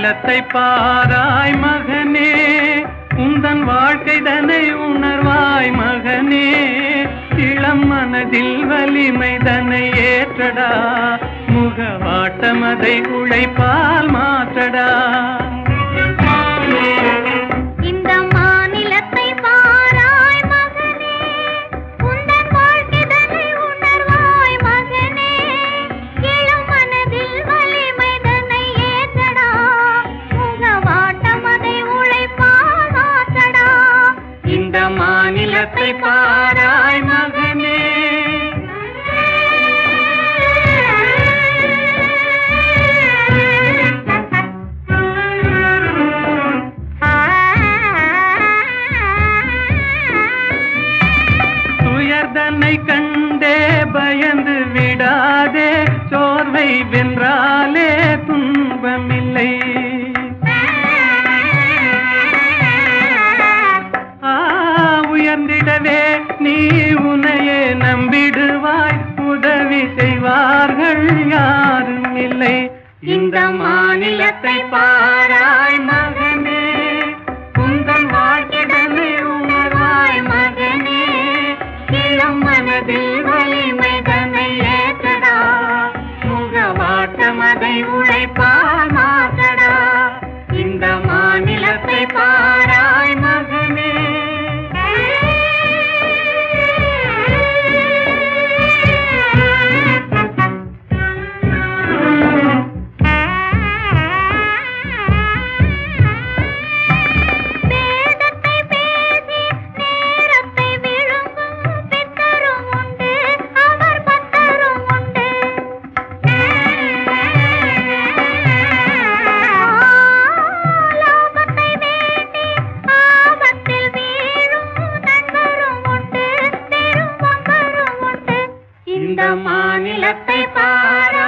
மாநிலத்தை பாராய் மகனே உந்தன் வாழ்க்கை தனை உணர்வாய் மகனே இளம் மனதில் வலிமை தன்னை ஏற்றடா முகவாட்டம் அதை உழைப்பால் மாற்றடா இந்த மாநிலத்தை பாராய் மகனே உந்தன் வாழ்க்கைதனை உணர்வாய் மகனே இளம் மனதில் வலிமை தன்னை ஏற்றடா முகவாட்டம் அதை உழைப்பால் மாற்றடா இந்த மாநிலத்தை பாராய் மகனே துயர்தனை கண்டே பயந்து விடாதே சோர்வை வென்றாலே துன்பமில்லை ஆ, உயர்ந்திடவே நீ உனையே நம்பிடுவாய் உதவி செய்வார்கள் யாரும் இல்லை இந்த மாநிலத்தை பாராய் மகனே உங்கள் வாழ்க்கைடனை உணர்வாய் மகனே இளம் மனதில் வலிமை தன்னை ஏற்றடா முகவாட்டம் அதை உழைப்பால் மாற்றடா இந்த மாநிலத்தை பாராய் மகனே வேதத்தை பேசி நேரத்தை விழுங்கும் பித்தரும் உண்டு அவர் பக்தரும் உண்டு லாபத்தை வேண்டி ஆபத்தில் வீழும் நண்பரும் உண்டு பெரும் பம்பரும் உண்டு இந்த மாநிலத்தை பாராய்